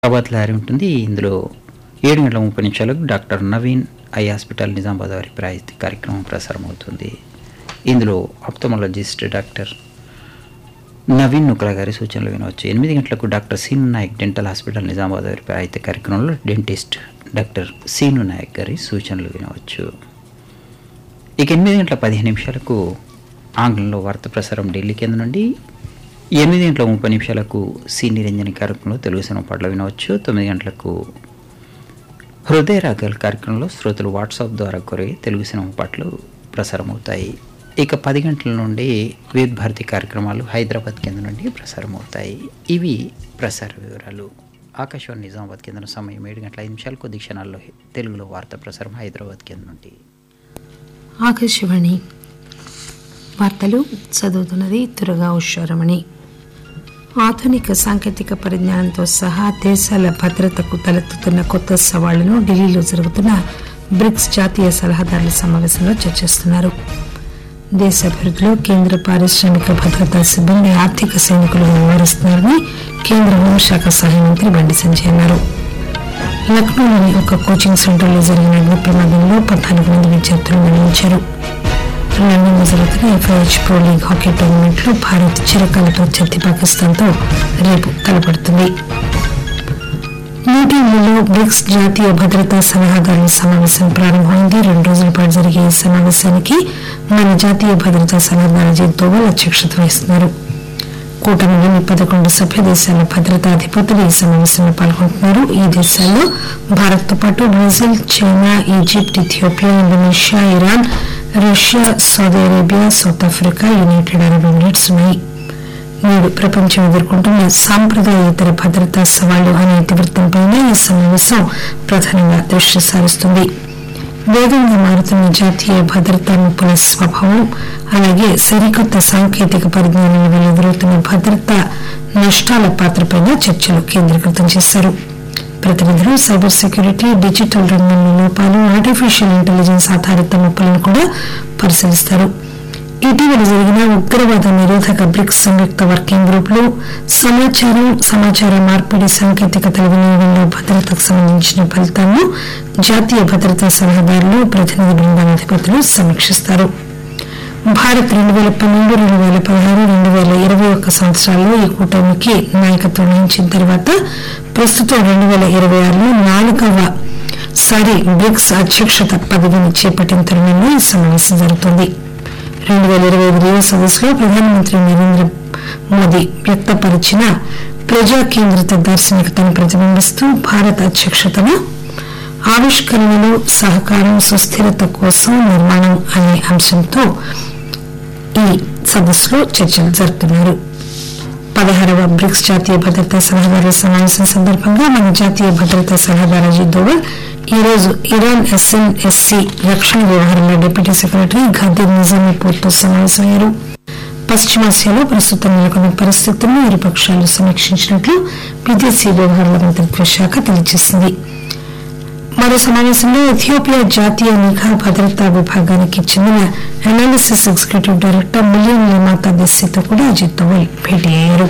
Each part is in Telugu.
హైదరాబాద్ లారీ ఉంటుంది ఇందులో ఏడు గంటల ముప్పై నిమిషాలకు doctor Naveen eye hospital Nizamabad వారి ప్రాయస్తి కార్యక్రమం ప్రసారం అవుతుంది ఇందులో ఆప్థమాలజిస్ట్ డాక్టర్ నవీన్ నుక్రా గారి సూచనలు వినవచ్చు ఎనిమిది గంటలకు doctor Seenu Naik dental hospital Nizamabad వారి ప్రాయస్తి కార్యక్రమంలో డెంటిస్ట్ డాక్టర్ సీను నాయక్ గారి సూచనలు వినవచ్చు ఇక ఎనిమిది గంటల పదిహేను నిమిషాలకు ఆంగ్లంలో వార్త ప్రసారం ఢిల్లీ కేంద్రం నుండి ఎనిమిది గంటల ముప్పై నిమిషాలకు సి నిరంజని కార్యక్రమంలో తెలుగు సినిమా పాటలు వినవచ్చు తొమ్మిది గంటలకు హృదయ రాగాల కార్యక్రమంలో శ్రోతలు వాట్సాప్ ద్వారా కోరే తెలుగు సినిమా పాటలు ప్రసారం అవుతాయి ఇక పది గంటల నుండి వివిధ భారతి కార్యక్రమాలు హైదరాబాద్ కేంద్రం నుండి ప్రసారం అవుతాయి ఇవి ప్రసార వివరాలు ఆకాశవాణి నిజామాబాద్ కేంద్రం సమయం ఏడు గంటల ఐదు నిమిషాలు కొద్ది క్షణాల్లో తెలుగులో వార్త ప్రసారం హైదరాబాద్ కేంద్రం నుండి ఆకాశవాణి వార్తలు చదువుతున్నది తురగా ఉషారమణి ఆధునిక సాంకేతిక పరిజ్ఞానంతో సహా దేశాల భద్రతకు తలెత్తుతున్న కొత్త సవాళ్లను ఢిల్లీలో జరుగుతున్న బ్రిక్స్ జాతీయ సలహాదారుల సమావేశంలో చర్చిస్తున్నారు దేశ అభివృద్ధిలో కేంద్ర పారిశ్రామిక భద్రతా సిబ్బంది ఆర్థిక సైనికులను వ్యవహరిస్తున్నారని కేంద్ర హోంశాఖ సహాయ మంత్రి బండి సంజయ్ అన్నారు లక్నోలోని ఒక కోచింగ్ సెంటర్లో జరిగిన అగ్ని ప్రమాదంలో పద్నాలుగు మంది విద్యార్థులు మరణించారు లండన్లో జరుగుతున్న ఎఫ్ఐహెచ్ ప్రో లీగ్ హాకీ టోర్నమెంట్లో భారత్ చిరకాల ప్రత్యర్థి పాకిస్తాన్తో రేపు తలపడుతుంది న్యూఢిల్లీలో బ్రిక్స్ జాతీయ భద్రతా సలహాదారుల సమావేశం ప్రారంభమైంది రెండు రోజుల పాటు జరిగే ఈ సమావేశానికి మన జాతీయ భద్రతా సలహాదారు అజిత్ దోవల్ అధ్యక్షత వహిస్తున్నారు కూటమిలోని పదకొండు సభ్య దేశాల భద్రతా అధిపతులు ఈ సమావేశంలో పాల్గొంటున్నారు ఈ దేశాల్లో భారత్తో పాటు Brazil China Egypt Ethiopia Indonesia Iran Russia Saudi Arabia South Africa United Arab Emirates ఉన్నాయి నేడు ప్రపంచం ఎదుర్కొంటున్న సాంప్రదాయేతర భద్రతా సవాళ్లు అనే ఇతివృత్తంపై ఈ సమావేశం ప్రధానంగా దృష్టి సారిస్తుంది వేగంగా మారుతున్న జాతీయ భద్రతా ముప్పుల స్వభావం అలాగే సరికొత్త సాంకేతిక పరిజ్ఞానం వల్ల ఎదురవుతున్న భద్రతా నష్టాల పాత్రపై చర్చలు కేంద్రీకృతం చేశారు ప్రతినిధులు సైబర్ సెక్యూరిటీ డిజిటల్ రంగంలో లోపాలు ఆర్టిఫిషియల్ ఇంటెలిజెన్స్ ఆధారిత ముప్పులను కూడా పరిశీలిస్తారు ఇటీవల జరిగిన ఉగ్రవాద నిరోధక బ్రిక్స్ సంయుక్త వర్కింగ్ గ్రూపులు సమాచారం సమాచార మార్పిడి సాంకేతికతల వినియోగంలో భద్రతకు సంబంధించిన ఫలితాలను జాతీయ భద్రతా సలహాదారులు ప్రతినిధి బృందాల అధిపతులు సమీక్షిస్తారు భారత్ రెండు వేల పన్నెండు రెండు వేల పదహారు రెండు వేల ఇరవై ఒక్క సంవత్సరాల్లో ఈ కూటమికి నాయకత్వం వహించిన తర్వాత ప్రస్తుతం రెండు వేల ఇరవై ఆరులో నాలుగవ సారి బ్రిక్స్ అధ్యక్షత పదవిని చేపట్టిన తరుణంలో ఈ సమావేశం జరుగుతుంది రెండు వేల ఇరవై ఐదు రియో సదస్సులో ప్రధానమంత్రి నరేంద్ర మోదీ వ్యక్తపరిచిన ప్రజా కేంద్రిత దార్శనికతను ప్రతిబింబిస్తూ భారత్ అధ్యక్షతన ఆవిష్కరణలు సహకారం సుస్థిరత కోసం నిర్మాణం అనే అంశంతో ఈ సదస్సులో చర్చలు జరుపుతున్నారు పదహారవ బ్రిక్స్ జాతీయ భద్రతా సలహాదారుల సమావేశం సందర్భంగా మన జాతీయ భద్రతా సలహాదారు అజిత్ దోవల్ ఈ రోజు ఇరాన్ ఎస్ఎన్ ఎస్సీ రక్షణ వ్యవహారాల డిప్యూటీ సెక్రటరీ ఖదీర్ నిజామీపూర్తో సమావేశమయ్యారు పశ్చిమాసియాలో ప్రస్తుతం నెలకొన్న పరిస్థితులను ఇరు పక్షాలు సమీక్షించినట్లు విదేశీ వ్యవహారాల మంత్రిత్వ శాఖ తెలియజేసింది మరో సమావేశంలో ఇథియోపియా జాతీయ నిఘా భద్రతా విభాగానికి చెందిన అనాలిసిస్ ఎగ్జిక్యూటివ్ డైరెక్టర్ మిలియన్ లిమాతా దెస్సీతో కూడా అజిత్ దోవల్ భేటీ అయ్యారు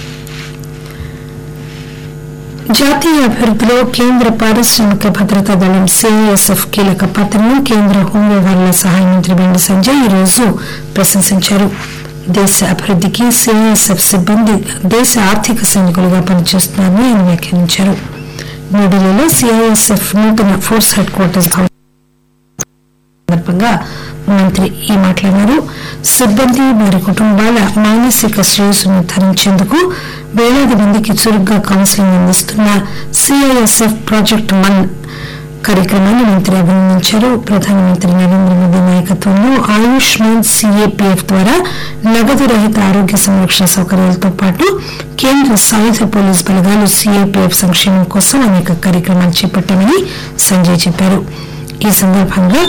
జాతీయ అభివృద్ధిలో కేంద్ర పారిశ్రామిక భద్రతా దళం సిఐఎస్ఎఫ్ కీలక పాత్రను కేంద్ర హోం వ్యవహారాల సహాయ మంత్రి బండి సంజయ్ ఈ రోజు ప్రశంసించారు దేశ అభివృద్ధికి సిఐఎస్ఎఫ్ సిబ్బంది దేశ ఆర్థిక సైనికులుగా పనిచేస్తున్నారని ఆయన వ్యాఖ్యానించారు న్యూఢిల్లీలో సిఐఎస్ఎఫ్ నూతన ఫోర్స్ హెడ్ క్వార్టర్స్ సందర్భంగా మంత్రి ఈ మాట్లాడారు సిబ్బంది వారి కుటుంబాల మానసిక శ్రేయస్సును నిర్ధారించేందుకు వేలాది మందికి చురుగ్గా కౌన్సిలింగ్ అందిస్తున్న సిఐఎస్ఎఫ్ ప్రాజెక్ట్ మన్ కార్యక్రమాన్ని మంత్రి అభినందించారు ప్రధానమంత్రి నరేంద్ర మోదీ నాయకత్వంలో ఆయుష్మాన్ సిఏపిఎఫ్ ద్వారా నగదు రహిత ఆరోగ్య సంరక్షణ సౌకర్యాలతో పాటు కేంద్ర సాయుధ పోలీస్ బలగాలు సిఏపిఎఫ్ సంక్షేమం కోసం అనేక కార్యక్రమాలు చేపట్టామని సంజయ్ చెప్పారు ఈ సందర్భంగా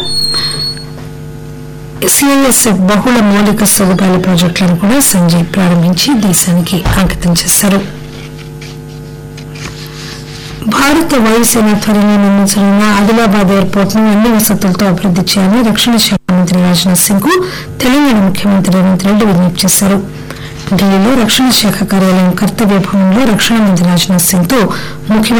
సిఐఎస్ఎఫ్ బహుళ మౌలిక సదుపాయాల ప్రాజెక్టులను కూడా సంజయ్ ప్రారంభించి దేశానికి అంకితం చేశారు భారత వాయుసేన ఆధ్వర్యంలో నిర్మించనున్న ఆదిలాబాద్ ఎయిర్పోర్ట్ ను అన్ని వసతులతో అభివృద్ది చేయాలని రక్షణ శాఖ మంత్రి రాజ్నాథ్ సింగ్ కు తెలంగాణ ముఖ్యమంత్రి రేవంత్ రెడ్డి విజ్ఞప్తి చేశారు ఢిల్లీలో రక్షణ శాఖ కార్యాలయం కర్తవ్య భవన్లో రక్షణ మంత్రి రాజ్నాథ్ సింగ్ తో ముఖ్యమంత్రి